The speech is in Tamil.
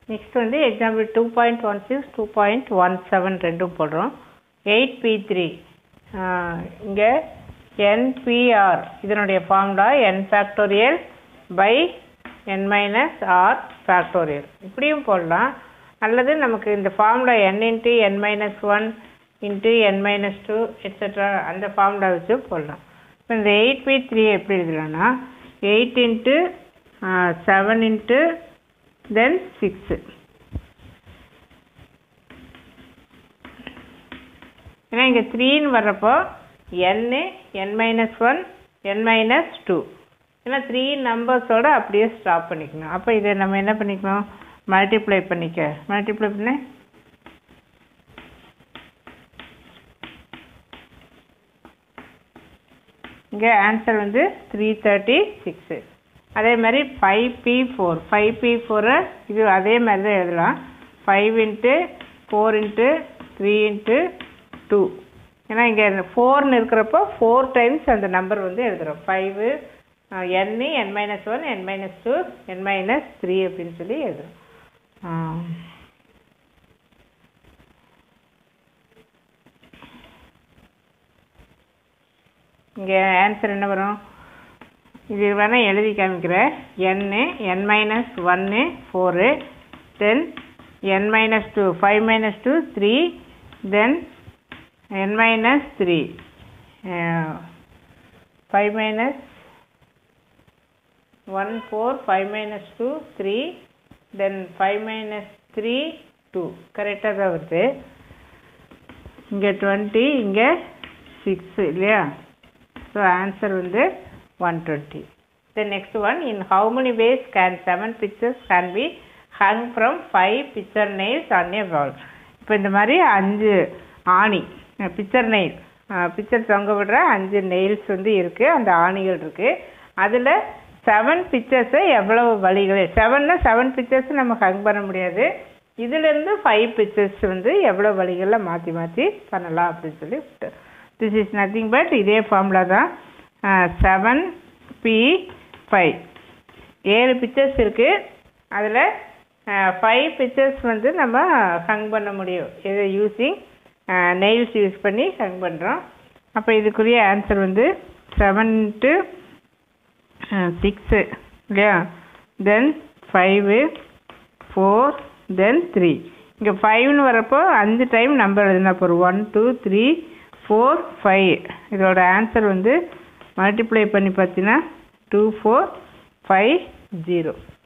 நெக்ஸ்ட் வந்து example two point one six two point one seven ரெண்டும் போடுறோம் எயிட் பி த்ரீ இங்கே என்பிஆர் இதனுடைய formula N factorial by N minus R factorial இப்படியும் போடலாம் அல்லது நமக்கு இந்த formula N into N minus one into N minus two etcetera அந்த ஃபார்முலா வச்சு போடலாம் இப்போ இந்த எயிட் பை த்ரீ எப்படி எழுதலாம்னா eight into seven into then six ஏன்னா இங்கே த்ரீன்னு வர்றப்போ N N minus one N minus two ஏன்னா த்ரீ நம்பர்ஸோட அப்படியே ஸ்டாப் பண்ணிக்கணும் அப்போ இதை நம்ம என்ன பண்ணிக்கணும் மல்டிப்ளை பண்ணிக்க மல்டிப்ளை பண்ண இங்கே ஆன்சர் வந்து த்ரீ தேர்ட்டி சிக்ஸு அதே மாதிரி five P four five P ஃபோரை இது அதே மாதிரி தான் எழுதலாம் five into four into three into two ஏன்னா இங்கே ஃபோர்னு இருக்கிறப்போ ஃபோர் டைம்ஸ் அந்த நம்பர் வந்து எழுதுகிறோம் five N N minus one N minus two N minus three அப்படின்னு சொல்லி எழுதுகிறோம் இங்கே ஆன்சர் என்ன வரும் இது வேணால் எழுதி காமிக்கிறேன் என்னு என் மைனஸ் ஒன்று four then N minus two five minus two three then n minus 3 uh, 5 minus 1 4 5 minus 2 3 then 5 minus 3 2 கரெக்டாக தான் வருது இங்கே டுவெண்ட்டி இங்கே சிக்ஸ் இல்லையா ஸோ ஆன்சர் வந்து one twenty then next one in how many ways can seven pictures can be hung from five picture nails on a wall இப்போ இந்த மாதிரி அஞ்சு ஆணி பிக்சர் நெயில் பிக்சர் தொங்க விடுற அஞ்சு நெயில்ஸ் வந்து இருக்குது அந்த ஆணிகள் இருக்குது அதில் செவன் பிக்சர்ஸை எவ்வளவு வழிகள் செவன்னா செவன் பிக்சர்ஸ் நம்ம ஹங் பண்ண முடியாது இதுலேருந்து ஃபைவ் பிக்சர்ஸ் வந்து எவ்வளோ வழிகளில் மாற்றி மாற்றி பண்ணலாம் அப்படின்னு சொல்லி திஸ் இஸ் நத்திங் பட் இதே ஃபார்முலா தான் செவன் பி ஃபைவ் ஏழு பிக்சர்ஸ் இருக்குது அதில் ஃபைவ் பிக்சர்ஸ் வந்து நம்ம ஹங் பண்ண முடியும் இது யூஸிங் நெயில்ஸ் யூஸ் பண்ணி ஹங் பண்ணுறோம் அப்போ இதுக்குரிய ஆன்சர் வந்து செவன் இன்ட்டு சிக்ஸு இல்லையா then five four then three இங்கே ஃபைவ்னு வரப்போ அஞ்சு டைம் நம்பர் எழுதுனா போகிறோம் one two three four five இதோட ஆன்சர் வந்து மல்டிப்ளை பண்ணி பார்த்தீங்கன்னா டூ ஃபோர் ஃபைவ் ஜீரோ